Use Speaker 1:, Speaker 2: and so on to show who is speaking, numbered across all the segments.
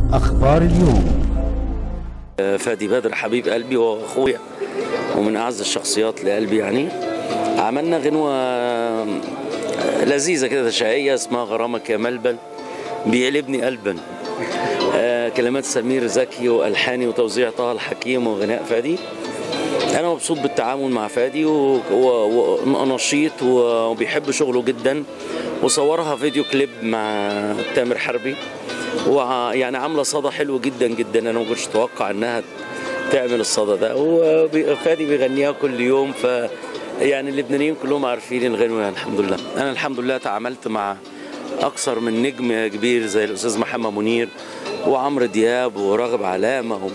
Speaker 1: أخبار اليوم
Speaker 2: فادي بدر حبيب قلبي واخويا ومن اعز الشخصيات لقلبي يعني عملنا غنوه لذيذه كده شقيه اسمها غرامك يا ملبل بيقلبني قلبا آه، كلمات سمير زكي والحاني وتوزيع طه الحكيم وغناء فادي انا مبسوط بالتعامل مع فادي و- و- ونشيط و- وبيحب شغله جدا وصورها فيديو كليب مع تامر حربي ويعني عامله صدى حلو جدا جدا انا ما كنتش اتوقع انها تعمل الصدى ده وفادي بيغنيها كل يوم ف يعني اللبنانيين كلهم عارفين الغنوه يعني الحمد لله انا الحمد لله تعاملت مع اكثر من نجم كبير زي الاستاذ محمد منير وعمرو دياب وراغب علامه و...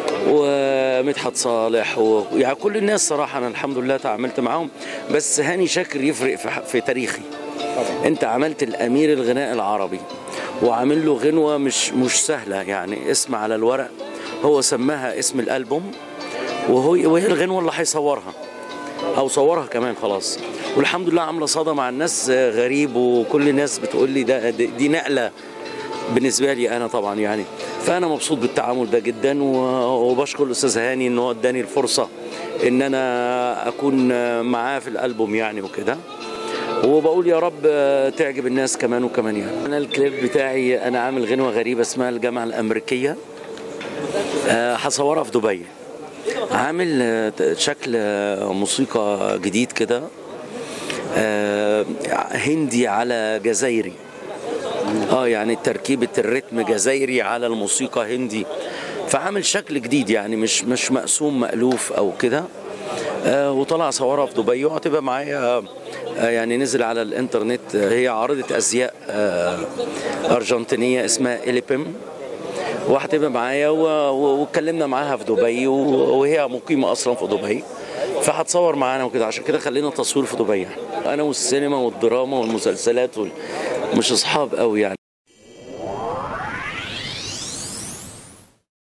Speaker 2: ومدحت صالح ويعني كل الناس صراحه انا الحمد لله تعاملت معاهم بس هاني شاكر يفرق في, ح- في تاريخي انت عملت الامير الغناء العربي وعامل له غنوه مش مش سهله يعني اسم على الورق هو سماها اسم الالبوم وهو وهي الغنوه اللي هيصورها او صورها كمان خلاص والحمد لله عامله صدى مع الناس غريب وكل الناس بتقول لي ده دي دي نقله بالنسبه لي انا طبعا يعني فانا مبسوط بالتعامل ده جدا و- وبشكر الاستاذ هاني ان هو اداني الفرصه ان انا اكون معاه في الالبوم يعني وكده وبقول يا رب تعجب الناس كمان وكمان يعني انا الكليب بتاعي انا عامل غنوه غريبه اسمها الجامعه الامريكيه آه، هصورها في دبي عامل آه، شكل آه، موسيقى جديد كده آه، هندي على جزائري اه يعني تركيبة الريتم جزائري على الموسيقى هندي فعامل شكل جديد يعني مش مش مقسوم مألوف او كده آه وطلع صورها في دبي وهتبقى معايا آه يعني نزل على الانترنت آه هي عارضة ازياء آه ارجنتينية اسمها اليبيم وهتبقى معايا و- و- واتكلمنا معاها في دبي و- وهي مقيمة اصلا في دبي فهتصور معانا وكده عشان كده خلينا التصوير في دبي انا والسينما والدراما والمسلسلات وال... مش اصحاب قوي يعني